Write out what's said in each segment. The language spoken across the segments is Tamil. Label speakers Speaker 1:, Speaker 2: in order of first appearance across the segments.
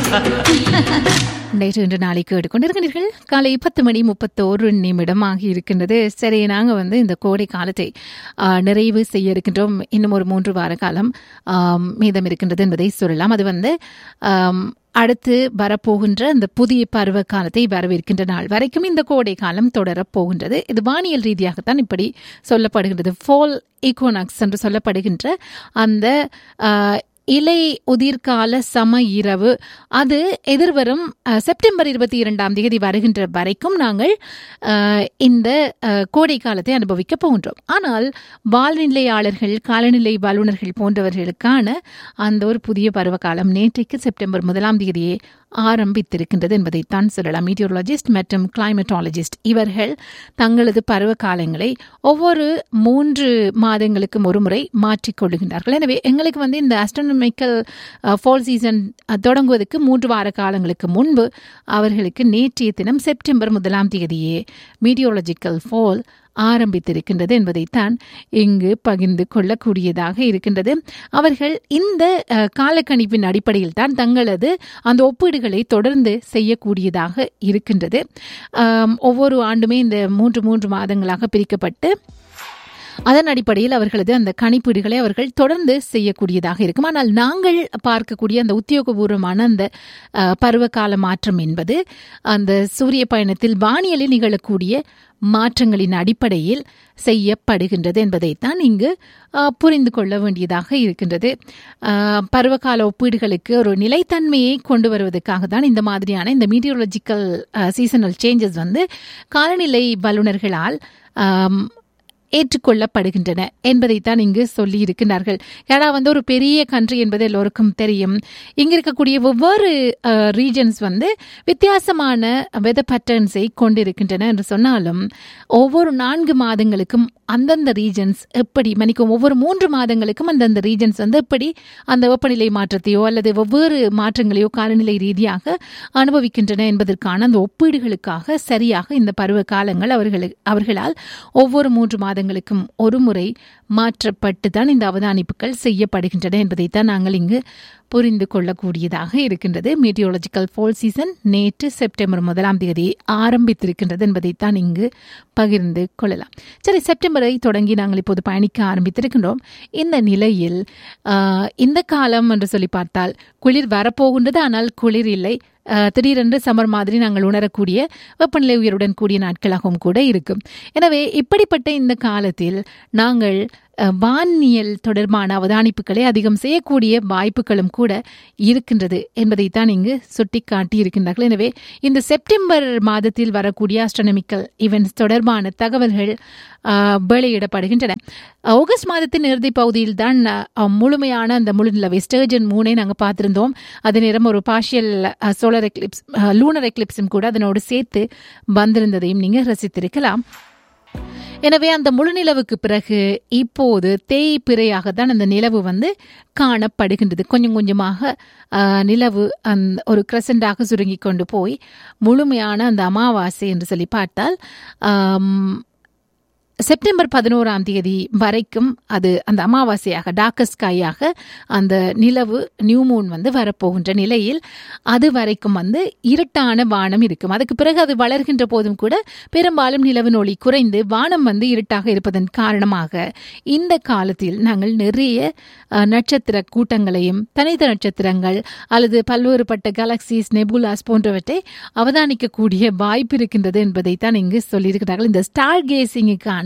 Speaker 1: நேற்று இன்று நாளை கேட்டுக்கொண்டிருக்கிறீர்கள் காலை பத்து மணி முப்பத்தோரு நிமிடம் ஆகி இருக்கின்றது சரி நாங்கள் வந்து இந்த கோடை காலத்தை ஆ, நிறைவு செய்ய இருக்கின்றோம் இன்னும் ஒரு மூன்று வார காலம் ஆம், மீதம் இருக்கின்றது என்பதை சொல்லலாம் அது வந்து ஆம், அடுத்து வரப்போகின்ற இந்த புதிய பருவ காலத்தை வரவேற்கின்ற நாள் வரைக்கும் இந்த கோடை காலம் தொடரப் போகின்றது இது வானியல் ரீதியாகத்தான் இப்படி சொல்லப்படுகின்றது ஃபால் ஈகோனாக்ஸ் என்று சொல்லப்படுகின்ற அந்த ஆ, இலை உதிர்கால சம இரவு அது எதிர்வரும் அஹ், செப்டம்பர் இருபத்தி இரண்டாம் தேதி வருகின்ற வரைக்கும் நாங்கள் அஹ், இந்த அஹ், கோடை காலத்தை அனுபவிக்க போகின்றோம் ஆனால் வால்நிலையாளர்கள் காலநிலை வல்லுநர்கள் போன்றவர்களுக்கான அந்த ஒரு புதிய பருவகாலம் நேற்றைக்கு செப்டம்பர் முதலாம் தேதியே ஆரம்பித்திருக்கின்றது என்பதைத்தான் சொல்லலாம் மீட்டியோலஜிஸ்ட் மற்றும் கிளைமட்டாலஜிஸ்ட் இவர்கள் தங்களது பருவ காலங்களை ஒவ்வொரு மூன்று மாதங்களுக்கும் ஒரு முறை மாற்றிக்கொள்ளுகின்றார்கள் எனவே எங்களுக்கு வந்து இந்த அஸ்ட்ரோனமிக்கல் ஃபால் சீசன் தொடங்குவதற்கு மூன்று வார காலங்களுக்கு முன்பு அவர்களுக்கு நேற்றைய தினம் செப்டம்பர் முதலாம் தேதியே மீட்டியோலஜிக்கல் ஃபால் ஆரம்பித்திருக்கின்றது என்பதைத்தான் இங்கு பகிர்ந்து கொள்ளக்கூடியதாக இருக்கின்றது அவர்கள் இந்த அஹ், காலக்கணிப்பின் அடிப்படையில் தான் தங்களது அந்த ஒப்பீடுகளை தொடர்ந்து செய்யக்கூடியதாக இருக்கின்றது ஆம், ஒவ்வொரு ஆண்டுமே இந்த மூன்று மூன்று மாதங்களாக பிரிக்கப்பட்டு அதன் அடிப்படையில் அவர்களது அந்த கணிப்பீடுகளை அவர்கள் தொடர்ந்து செய்யக்கூடியதாக இருக்கும் ஆனால் நாங்கள் பார்க்கக்கூடிய அந்த உத்தியோகபூர்வமான அந்த அஹ், பருவகால மாற்றம் என்பது அந்த சூரிய பயணத்தில் வானியலில் நிகழக்கூடிய மாற்றங்களின் அடிப்படையில் செய்யப்படுகின்றது என்பதைத்தான் இங்கு அஹ், புரிந்து கொள்ள வேண்டியதாக இருக்கின்றது அஹ், பருவகால ஒப்பீடுகளுக்கு ஒரு நிலைத்தன்மையை கொண்டு வருவதற்காக தான் இந்த மாதிரியான இந்த மீட்டியோலஜிக்கல் சீசனல் சேஞ்சஸ் வந்து காலநிலை வல்லுநர்களால் ஆம், ஏற்றுக்கொள்ளப்படுகின்றன என்பதைத்தான் இங்கு சொல்லி இருக்கின்றார்கள் ஏன்னா வந்து ஒரு பெரிய கண்ட்ரி என்பது எல்லோருக்கும் தெரியும் இங்க இருக்கக்கூடிய ஒவ்வொரு ரீஜன்ஸ் வந்து வித்தியாசமான வெதர் பேட்டர்ன்ஸை கொண்டிருக்கின்றன என்று சொன்னாலும் ஒவ்வொரு நான்கு மாதங்களுக்கும் அந்தந்த ரீஜன்ஸ் எப்படி மன்னிக்கும் ஒவ்வொரு மூன்று மாதங்களுக்கும் அந்தந்த ரீஜன்ஸ் வந்து எப்படி அந்த வெப்பநிலை மாற்றத்தையோ அல்லது ஒவ்வொரு மாற்றங்களையோ காலநிலை ரீதியாக அனுபவிக்கின்றன என்பதற்கான அந்த ஒப்பீடுகளுக்காக சரியாக இந்த பருவ காலங்கள் அவர்களுக்கு அவர்களால் ஒவ்வொரு மூன்று மாதங்களுக்கும் ஒரு முறை மாற்றப்பட்டு தான் இந்த அவதானிப்புகள் செய்யப்படுகின்றன என்பதைத்தான் நாங்கள் இங்கு புரிந்து கொள்ளக்கூடியதாக இருக்கின்றது மீட்டியோலஜிக்கல் ஃபோல் சீசன் நேற்று செப்டம்பர் முதலாம் தேதி ஆரம்பித்திருக்கின்றது என்பதைத்தான் இங்கு பகிர்ந்து கொள்ளலாம் சரி செப்டம்பரை தொடங்கி நாங்கள் இப்போது பயணிக்க ஆரம்பித்திருக்கின்றோம் இந்த நிலையில் ஆஹ், இந்த காலம் என்று சொல்லி பார்த்தால் குளிர் வரப்போகின்றது ஆனால் குளிர் இல்லை ஆஹ், திடீரென்று சம்மர் மாதிரி நாங்கள் உணரக்கூடிய வெப்பநிலை உயருடன் கூடிய நாட்களாகவும் கூட இருக்கும் எனவே இப்படிப்பட்ட இந்த காலத்தில் நாங்கள் அஹ், வானியல் தொடர்பான அவதானிப்புகளை அதிகம் செய்யக்கூடிய வாய்ப்புகளும் கூட இருக்கின்றது என்பதைத்தான் இங்கு சுட்டிக்காட்டி இருக்கின்றார்கள் எனவே இந்த செப்டம்பர் மாதத்தில் வரக்கூடிய அஸ்ட்ரானமிக்கல் ஈவெண்ட்ஸ் தொடர்பான தகவல்கள் அஹ், வெளியிடப்படுகின்றன ஆகஸ்ட் மாதத்தின் இறுதி பகுதியில் தான் அஹ், முழுமையான அந்த முழு நிலவை ஸ்டர்ஜன் மூனை நாங்கள் பார்த்திருந்தோம் அதே நேரம் ஒரு பார்ஷியல் சோலர் எக்லிப்ஸ் லூனர் எக்லிப்ஸும் கூட அதனோடு சேர்த்து வந்திருந்ததையும் நீங்கள் ரசித்திருக்கலாம் எனவே அந்த முழு நிலவுக்கு பிறகு இப்போது தேய்பிறையாக தான் அந்த நிலவு வந்து காணப்படுகின்றது கொஞ்சம் கொஞ்சமாக ஆஹ், நிலவு அந்த ஒரு கிரசண்டாக சுருங்கி கொண்டு போய் முழுமையான அந்த அமாவாசை என்று சொல்லி பார்த்தால் ஆம், செப்டம்பர் பதினோராம் தேதி வரைக்கும் அது அந்த அமாவாசையாக டார்க்கஸ்ட் ஸ்கையாக அந்த நிலவு நியூ மூன் வந்து வரப்போகின்ற நிலையில் அது வரைக்கும் வந்து இருட்டான வானம் இருக்கும் அதுக்கு பிறகு அது வளர்கின்ற போதும் கூட பெரும்பாலும் நிலவின் ஒளி குறைந்து வானம் வந்து இருட்டாக இருப்பதன் காரணமாக இந்த காலத்தில் நாங்கள் நிறைய அஹ், நட்சத்திர கூட்டங்களையும் தனித்த நட்சத்திரங்கள் அல்லது பல்வேறுபட்ட கேலக்சிஸ் நெபுலாஸ் போன்றவற்றை அவதானிக்கக்கூடிய வாய்ப்பு இருக்கின்றது என்பதைத்தான் இங்கு சொல்லியிருக்கிறார்கள் இந்த ஸ்டார் கேசிங்குக்கான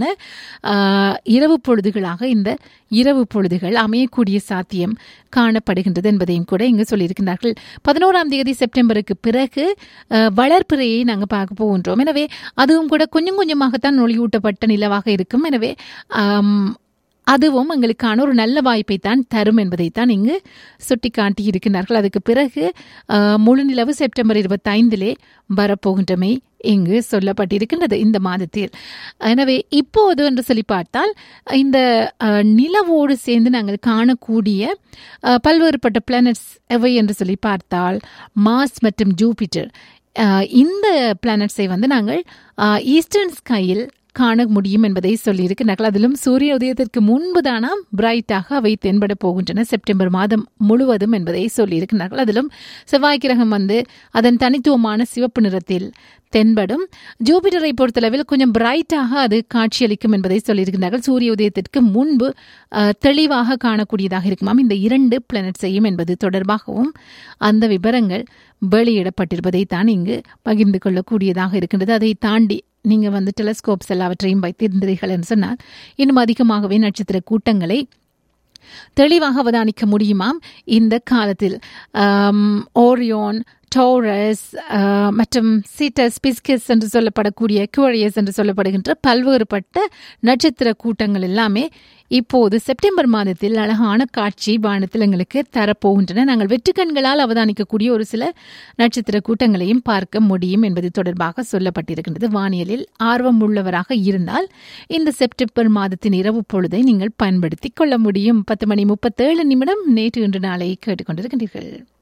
Speaker 1: இரவு பொழுதுகளாக இந்த இரவு பொழுதுகள் அமையக்கூடிய சாத்தியம் காணப்படுகின்றது என்பதையும் கூட இங்கு சொல்லியிருக்கிறார்கள் பதினோராம் தேதி செப்டம்பருக்கு பிறகு அஹ், வளர்பிறையை நாங்கள் பார்க்க போகின்றோம் எனவே அதுவும் கூட கொஞ்சம் கொஞ்சமாகத்தான் ஒளியூட்டப்பட்ட நிலவாக இருக்கும் எனவே ஆம், அதுவும் எங்களுக்கான ஒரு நல்ல வாய்ப்பை தான் தரும் என்பதைத்தான் இங்கு சுட்டிக்காட்டி இருக்கிறார்கள் அதுக்கு பிறகு அஹ், முழு நிலவு செப்டம்பர் இருபத்தைந்திலே வரப்போகின்றமை இங்கு சொல்லப்பட்டிருக்கின்றது இந்த மாதத்தில் எனவே இப்போது என்று சொல்லி பார்த்தால் இந்த அஹ், நிலவோடு சேர்ந்து நாங்கள் காணக்கூடிய அஹ், பல்வேறுபட்ட பிளானட்ஸ் எவை என்று சொல்லி பார்த்தால் மார்ஸ் மற்றும் ஜூபிட்டர் அஹ், இந்த பிளானட்ஸை வந்து நாங்கள் ஈஸ்டர்ன் ஸ்கையில் காண முடியும் என்பதை சொல்லியிருக்கிறார்கள் அதிலும் சூரிய உதயத்திற்கு முன்பு தானாம் பிரைட்டாக அவை தென்பட போகின்றன செப்டம்பர் மாதம் முழுவதும் என்பதை சொல்லியிருக்கிறார்கள் அதிலும் செவ்வாய் கிரகம் வந்து அதன் தனித்துவமான சிவப்பு நிறத்தில் தென்படும் ஜூபிட்டரை பொறுத்தளவில் கொஞ்சம் பிரைட்டாக அது காட்சியளிக்கும் என்பதை சொல்லியிருக்கிறார்கள் சூரிய உதயத்திற்கு முன்பு அஹ், தெளிவாக காணக்கூடியதாக இருக்குமாம் இந்த இரண்டு பிளானட்ஸையும் என்பது தொடர்பாகவும் அந்த விவரங்கள் வெளியிடப்பட்டிருப்பதை தான் இங்கு பகிர்ந்து கொள்ளக்கூடியதாக இருக்கின்றது அதை தாண்டி நீங்க வந்து டெலஸ்கோப்ஸ் எல்லாவற்றையும் வைத்திருந்தீர்கள் என்று சொன்னால் இன்னும் அதிகமாகவே நட்சத்திர கூட்டங்களை தெளிவாக அவதானிக்க முடியுமாம் இந்த காலத்தில் ஆம், ஓரியோன் டோரஸ் ஆஹ், மற்றும் சீட்டஸ் பிஸ்கஸ் என்று சொல்லப்படக்கூடிய குவரியஸ் என்று சொல்லப்படுகின்ற பல்வேறுபட்ட நட்சத்திர கூட்டங்கள் எல்லாமே இப்போது செப்டம்பர் மாதத்தில் அழகான காட்சி வானத்தில் எங்களுக்கு தரப்போகின்றன நாங்கள் வெற்றுக்கண்களால் அவதானிக்கக்கூடிய ஒரு சில நட்சத்திர கூட்டங்களையும் பார்க்க முடியும் என்பது தொடர்பாக சொல்லப்பட்டிருக்கின்றது வானியலில் ஆர்வம் உள்ளவராக இருந்தால் இந்த செப்டம்பர் மாதத்தின் இரவு பொழுதை நீங்கள் பயன்படுத்திக் கொள்ள முடியும் பத்து மணி முப்பத்தேழு நிமிடம் நேற்று இன்று நாளை கேட்டுக்கொண்டிருக்கின்றீர்கள்